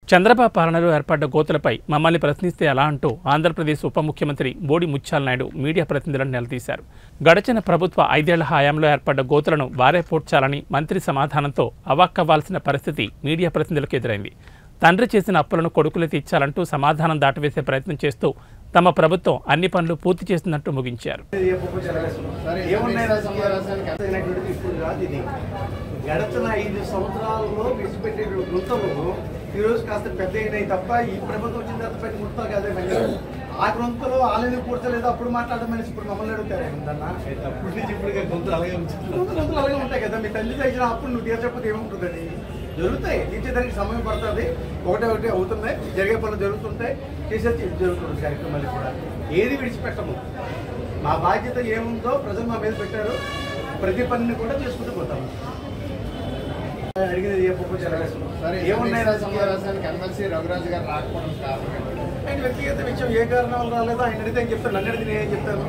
చంద్రబాబు పాలనలో ఏర్పడ్డ గోతులపై మమ్మల్ని ప్రశ్నిస్తే ఎలా అంటూ ఆంధ్రప్రదేశ్ ఉప ముఖ్యమంత్రి బోడి ముత్యాల నాయుడు మీడియా ప్రతినిధులను నిలదీశారు గడచిన ప్రభుత్వ ఐదేళ్ల హయాంలో ఏర్పడ్డ గోతులను వారే పూడ్చాలని మంత్రి సమాధానంతో అవాక్కవ్వాల్సిన పరిస్థితి మీడియా ప్రతినిధులకు ఎదురైంది తండ్రి చేసిన అప్పులను కొడుకులు తీర్చాలంటూ సమాధానం దాటవేసే ప్రయత్నం చేస్తూ తమ ప్రభుత్వం అన్ని పనులు పూర్తి చేస్తున్నట్టు ముగించారు ఏ పప్పు జరగలేదు. సరే, ఏమున్నాయి సరే, రాజకీయాలు? అయినటువంటిది ఇప్పుడు కాదు ఇది గడచిన ఐదు సంవత్సరాలలో విడిచిపెట్టే గుంతలు ఈ రోజు కాస్త పెద్ద అయినాయి తప్ప ఈ ప్రభుత్వం వచ్చిన తర్వాత పెద్ద గుంతలు కాదే మళ్ళీ ఆ గుంతలు వాళ్ళని పూడ్చలేదు అప్పుడు మాట్లాడడం మనిషి ఇప్పుడు మమ్మల్ని అడుగుతారు ఏముందన్నా అప్పుడు నుంచి ఇప్పుడు గుంతలు అలాగే గుంతలు గుంతలు అలాగే ఉంటాయి కదా మీ తల్లి తెచ్చిన అప్పుడు నువ్వు తీర్చకపోతే ఏముంటుంది అది జరుగుతాయి తీర్చేదానికి సమయం పడుతుంది ఒకటే ఒకటి అవుతున్నాయి జరిగే పనులు జరుగుతుంటాయి చేసేది జరుగుతుంది కార్యక్రమాలు కూడా ఏది విడిచిపెట్టము మా బాధ్యత ఏముందో ప్రజలు మా మీద పెట్టారు ప్రతి పనిని కూడా చేసుకుంటూ పోతాము అడిగింది ఏ పప్పు జరగలేదు. సరే ఏమున్నాయి రాజకీయాలు? సమావేశానికి ఎమ్మెల్సీ రఘురాజు గారు రాకపోవడం కారణం ఏంటి? ఆయన వ్యక్తిగత విషయం ఏ కారణం వల్ల రాలేదో ఆయన అడిగితే ఆయన చెప్తాను నన్ను అడిగితే నేనేం చెప్తాను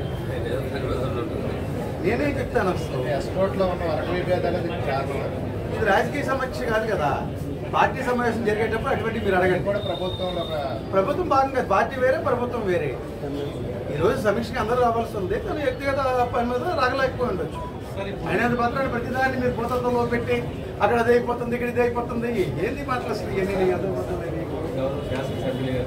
నేనేం చెప్తాను అసలు ఎస్పోర్ట్ లో ఉన్న వర్గ విభేదాలు దీనికి కారణం ఇది రాజకీయ సమీక్ష కాదు కదా పార్టీ సమావేశం జరిగేటప్పుడు అటువంటి మీరు ఇది అడగండి కూడా ప్రభుత్వంలో ఒక ప్రభుత్వం భాగంగా పార్టీ వేరే ప్రభుత్వం వేరే ఈ రోజు సమీక్షకి అందరూ రావాల్సి ఉంది కానీ వ్యక్తిగత పని మీద రాగలేకపోయి ఉండొచ్చు అయినంత మాత్రాన్ని ప్రతిదాన్ని మీరు భూతత్వంలో పెట్టి అక్కడ అది అయిపోతుంది ఇక్కడ ఇది అయిపోతుంది ఏంది మాటలు అసలు ఇవన్నీ అర్థం